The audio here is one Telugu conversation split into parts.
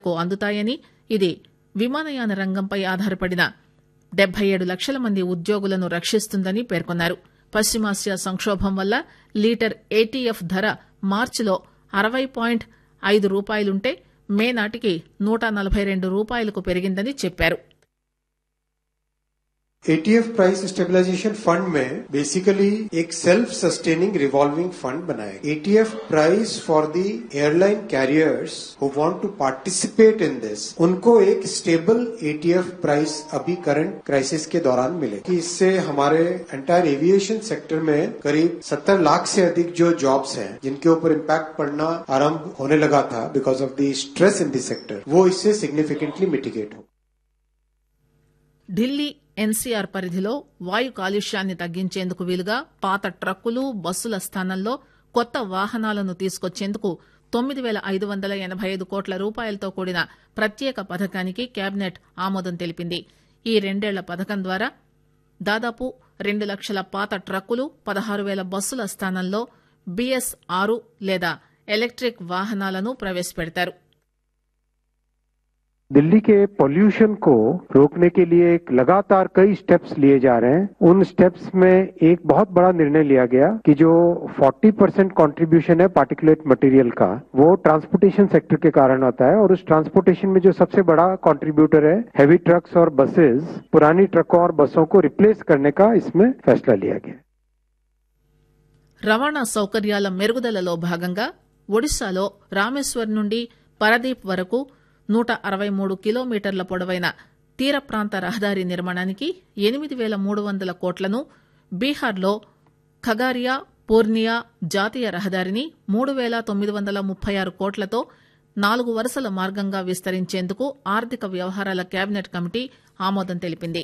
కు అందుతాయని ఇది విమానయాన రంగంపై ఆధారపడిన డెబ్బై ఏడు లక్షల మంది ఉద్యోగులను రక్షిస్తుందని పేర్కొన్నారు పశ్చిమాసియా సంకోభం వల్ల లీటర్ ఏటీఎఫ్ ధర మార్చిలో అరవై పాయింట్ ఐదు రూపాయలుంటే మే నాటికి నూట నలభై రెండు రూపాయలకు పెరిగిందని చెప్పారు एटीएफ प्राइस स्टेबलाइजेशन फंड में बेसिकली एक सेल्फ सस्टेनिंग रिवॉल्विंग फंड बनाया ATF price for the airline carriers who want to participate in this उनको एक स्टेबल एटीएफ प्राइस अभी करंट क्राइसिस के दौरान मिले कि इससे हमारे एंटायर एविएशन सेक्टर में करीब 70 लाख से अधिक जो जॉब्स हैं जिनके ऊपर इम्पैक्ट पड़ना आरंभ होने लगा था because of the stress in the sector वो इससे सिग्निफिकेंटली मिटिगेट हो ఢిల్లీ ఎన్సీఆర్ పరిధిలో వాయు కాలుష్యాన్ని తగ్గించేందుకు వీలుగా పాత ట్రక్కులు బస్సుల స్థానంలో కొత్త వాహనాలను తీసుకొచ్చేందుకు తొమ్మిది పేల ఐదు వందల ఎనబై ఐదు కోట్ల రూపాయలతో కూడిన ప్రత్యేక పథకానికి కేబినెట్ ఆమోదం తెలిపింది ఈ రెండేళ్ల పథకం ద్వారా దాదాపు రెండు లక్షల పాత ట్రక్కులు పదహారు పేల బస్సుల స్థానంలో బీఎస్ ఆరు లేదా ఎలక్ట్రిక్ వాహనాలను ప్రవేశపెడతారు दिल्ली के पॉल्यूशन को रोकने के लिए एक लगातार कई स्टेप्स लिए जा रहे हैं उन स्टेप्स में एक बहुत बड़ा निर्णय लिया गया कि जो 40 परसेंट कॉन्ट्रीब्यूशन है पार्टिकुलेट मटेरियल का वो ट्रांसपोर्टेशन सेक्टर के कारण आता है और उस ट्रांसपोर्टेशन में जो सबसे बड़ा कंट्रीब्यूटर है हैवी ट्रक्स और बसेस पुरानी ट्रकों और बसों को रिप्लेस करने का इसमें फैसला लिया गया రవాణా సౌకర్యాల మెరుగుదలలో భాగంగా ఒడిశాలో రామేశ్వర్ నుండి పరదీప్ వరకు నూట అరవై మూడు కిలోమీటర్ల పొడవైన తీర ప్రాంత రహదారి నిర్మాణానికి ఎనిమిది పేల మూడు వందల కోట్లను బీహార్లో ఖగారియా పూర్నియా జాతీయ రహదారిని మూడు పేల తొమ్మిది వందల ముప్పై ఆరు కోట్లతో నాలుగు వరుసల మార్గంగా విస్తరించేందుకు ఆర్థిక వ్యవహారాల కేబినెట్ కమిటీ ఆమోదం తెలిపింది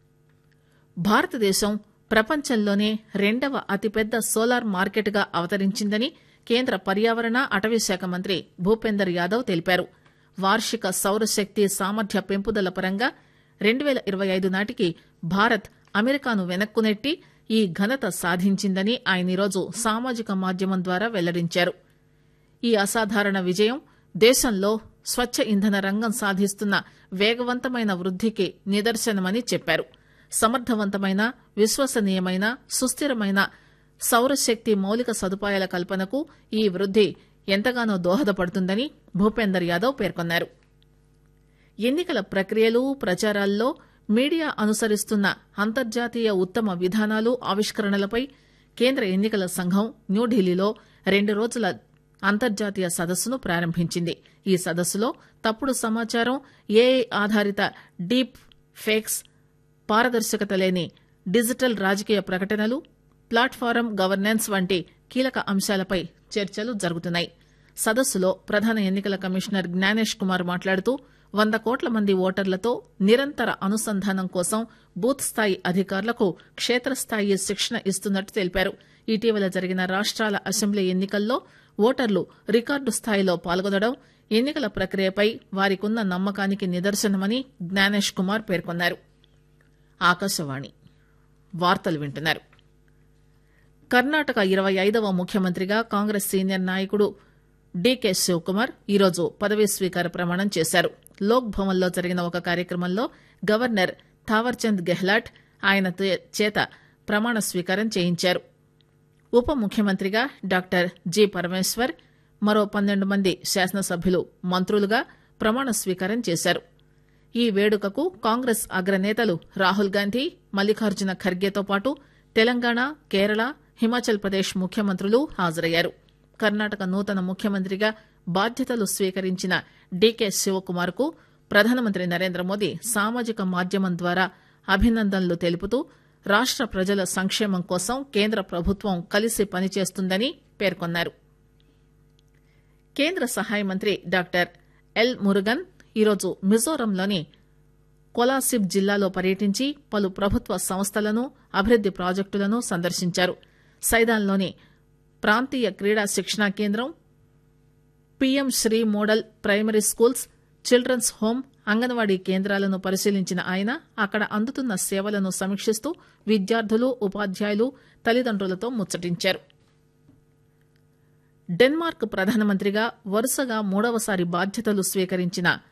భారతదేశం ప్రపంచంలోనే రెండవ అతిపెద్ద సోలార్ మార్కెట్గా అవతరించిందని కేంద్ర పర్యావరణ అటవీ శాఖ మంత్రి భూపేందర్ యాదవ్ తెలిపారు వార్షిక సౌరశక్తి సామర్థ్య పెంపుదల పరంగా రెండు పేల ఇరవై ఐదు నాటికి భారత్ అమెరికాను వెనక్కునెట్టి ఈ ఘనత సాధించిందని ఆయన ఈరోజు సామాజిక మాధ్యమం ద్వారా వెల్లడించారు ఈ అసాధారణ విజయం దేశంలో స్వచ్ఛ ఇంధన రంగం సాధిస్తున్న వేగవంతమైన వృద్దికి నిదర్శనమని చెప్పారు సమర్థవంతమైన విశ్వసనీయమైన సుస్థిరమైన సౌరశక్తి మౌలిక సదుపాయాల కల్పనకు ఈ వృద్ది ఎంతగానో దోహదపడుతుందని భూపేందర్ యాదవ్ పేర్కొన్నారు ఎన్నికల ప్రక్రియలు ప్రచారాల్లో మీడియా అనుసరిస్తున్న అంతర్జాతీయ ఉత్తమ విధానాలు ఆవిష్కరణలపై కేంద్ర ఎన్నికల సంఘం న్యూఢిల్లీలో రెండు రోజుల అంతర్జాతీయ సదస్సును ప్రారంభించింది ఈ సదస్సులో తప్పుడు సమాచారం ఏఐ ఆధారిత డీప్ ఫేక్స్ పారదర్శకత లేని డిజిటల్ రాజకీయ ప్రకటనలు ప్లాట్ఫారం గవర్నెన్స్ వంటి కీలక అంశాలపై చర్చలు జరుగుతున్నాయి సదస్సులో ప్రధాన ఎన్నికల కమిషనర్ జ్ఞానేష్ కుమార్ మాట్లాడుతూ వంద కోట్ల మంది ఓటర్లతో నిరంతర అనుసంధానం కోసం బూత్ స్థాయి అధికారులకు క్షేత్రస్థాయి శిక్షణ ఇస్తున్నట్టు తెలిపారు ఇటీవల జరిగిన రాష్ట్రాల అసెంబ్లీ ఎన్నికల్లో ఓటర్లు రికార్డు స్థాయిలో పాల్గొనడం ఎన్నికల ప్రక్రియపై వారికున్న నమ్మకానికి నిదర్శనమని జ్ఞానేష్ కుమార్ పేర్కొన్నారు ఆకాశవాణి వార్తలు వింటున్నారు కర్ణాటక ఇరవై ఐదవ ముఖ్యమంత్రిగా కాంగ్రెస్ సీనియర్ నాయకుడు డీకే శివకుమార్ ఈరోజు పదవీ స్వీకార ప్రమాణం చేశారు లోక్ భవన్లో జరిగిన ఒక కార్యక్రమంలో గవర్నర్ థావర్చంద్ గెహ్లాట్ ఆయన చేత ప్రమాణ స్వీకారం చేయించారు ఉప ముఖ్యమంత్రిగా డాక్టర్ జి పరమేశ్వర్ మరో పన్నెండు మంది శాసనసభ్యులు మంత్రులుగా ప్రమాణ స్వీకారం చేశారు ఈ వేడుకకు కాంగ్రెస్ అగ్రనేతలు రాహుల్ గాంధీ మల్లికార్జున ఖర్గేతో పాటు తెలంగాణ కేరళ హిమాచల్ ప్రదేశ్ ముఖ్యమంత్రులు హాజరయ్యారు కర్ణాటక నూతన ముఖ్యమంత్రిగా బాధ్యతలు స్వీకరించిన డీకే శివకుమార్ కు ప్రధానమంత్రి నరేంద్ర మోదీ సామాజిక మాధ్యమం ద్వారా అభినందనలు తెలుపుతూ రాష్ట ప్రజల సంక్షేమం కోసం కేంద్ర ప్రభుత్వం కలిసి పనిచేస్తుందని పేర్కొన్నారు కేంద్ర సహాయ మంత్రి డాక్టర్ ఎల్ మురుగన్ ఈరోజు మిజోరంలోని కొలాసిబ్ జిల్లాలో పర్యటించి పలు ప్రభుత్వ సంస్థలను అభివృద్ది ప్రాజెక్టులను సందర్శించారు సైదాన్లోని ప్రాంతీయ క్రీడా శిక్షణా కేంద్రం PM Shri model primary schools children's home anganwadi కేంద్రాలను పరిశీలించిన ఆయన అక్కడ అందుతున్న సేవలను సమీక్షిస్తూ విద్యార్థులు ఉపాధ్యాయులు తల్లిదండ్రులతో ముచ్చటించారు డెన్మార్క్ ప్రధానమంత్రిగా వరుసగా మూడవసారి బాధ్యతలు స్వీకరించిన